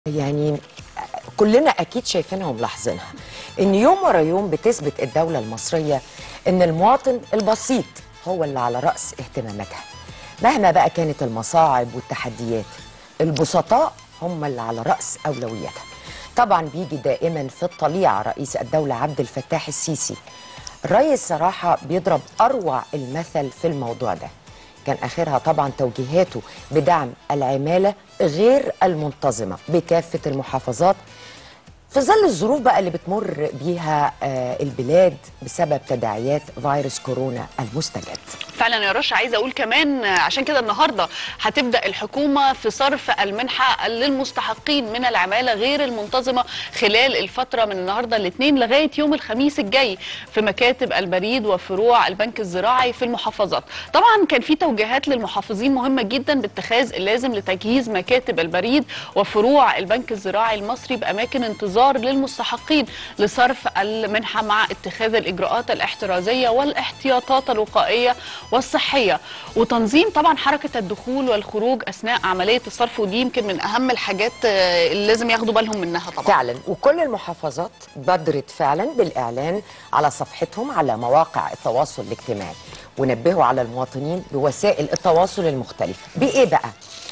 يعني كلنا اكيد شايفينها وملاحظينها ان يوم ورا يوم بتثبت الدوله المصريه ان المواطن البسيط هو اللي على راس اهتماماتها مهما بقى كانت المصاعب والتحديات البسطاء هم اللي على راس اولوياتها طبعا بيجي دائما في الطليعه رئيس الدوله عبد الفتاح السيسي الرئيس صراحه بيضرب اروع المثل في الموضوع ده كان اخرها طبعا توجيهاته بدعم العماله غير المنتظمه بكافه المحافظات في ظل الظروف بقى اللي بتمر بيها آه، البلاد بسبب تداعيات فيروس كورونا المستجد فعلا يا رشا عايزه اقول كمان آه، عشان كده النهارده هتبدا الحكومه في صرف المنحه للمستحقين من العماله غير المنتظمه خلال الفتره من النهارده الاثنين لغايه يوم الخميس الجاي في مكاتب البريد وفروع البنك الزراعي في المحافظات طبعا كان في توجيهات للمحافظين مهمه جدا باتخاذ اللازم لتجهيز مكاتب البريد وفروع البنك الزراعي المصري باماكن انتظار للمستحقين لصرف المنحه مع اتخاذ الاجراءات الاحترازيه والاحتياطات الوقائيه والصحيه وتنظيم طبعا حركه الدخول والخروج اثناء عمليه الصرف ودي يمكن من اهم الحاجات آه، اللي لازم ياخدوا بالهم منها طبعا فعلا وكل المحافظات بادرت فعلا بالاعلان على صفحتهم على مواقع التواصل الاجتماعي ونبهوا على المواطنين بوسائل التواصل المختلفه بايه بقى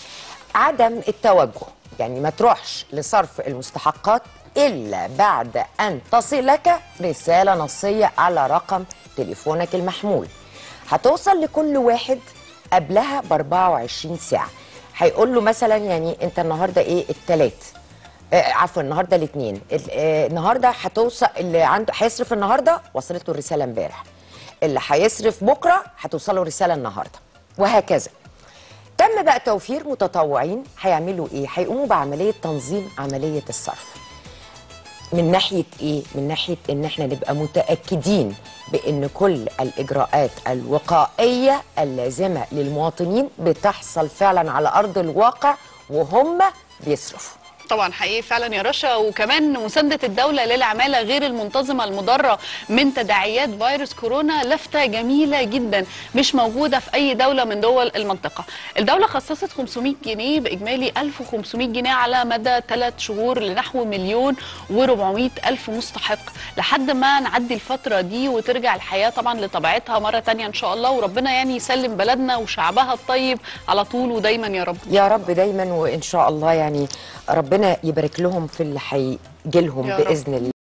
عدم التوجه يعني ما تروحش لصرف المستحقات الا بعد ان تصلك رساله نصيه على رقم تليفونك المحمول هتوصل لكل واحد قبلها ب 24 ساعه هيقول له مثلا يعني انت النهارده ايه التلات آه، عفوا النهارده الاثنين النهارده هتوصل اللي عنده هيصرف النهارده وصلت له الرساله امبارح اللي هيصرف بكره هتوصل له رساله النهارده وهكذا تم بقى توفير متطوعين هيعملوا ايه هيقوموا بعمليه تنظيم عمليه الصرف من ناحيه ايه من ناحيه ان احنا نبقى متاكدين بان كل الاجراءات الوقائيه اللازمه للمواطنين بتحصل فعلا على ارض الواقع وهم بيصرفوا طبعا حقيقي فعلا يا رشا وكمان مسانده الدوله للعماله غير المنتظمه المضره من تداعيات فيروس كورونا لفته جميله جدا مش موجوده في اي دوله من دول المنطقه. الدوله خصصت 500 جنيه باجمالي 1500 جنيه على مدى ثلاث شهور لنحو مليون و400 الف مستحق لحد ما نعدي الفتره دي وترجع الحياه طبعا لطبيعتها مره تانية ان شاء الله وربنا يعني يسلم بلدنا وشعبها الطيب على طول ودايما يا رب. يا رب دايما وان شاء الله يعني ربنا يبارك لهم في اللي هيجي لهم يا رب. باذن الله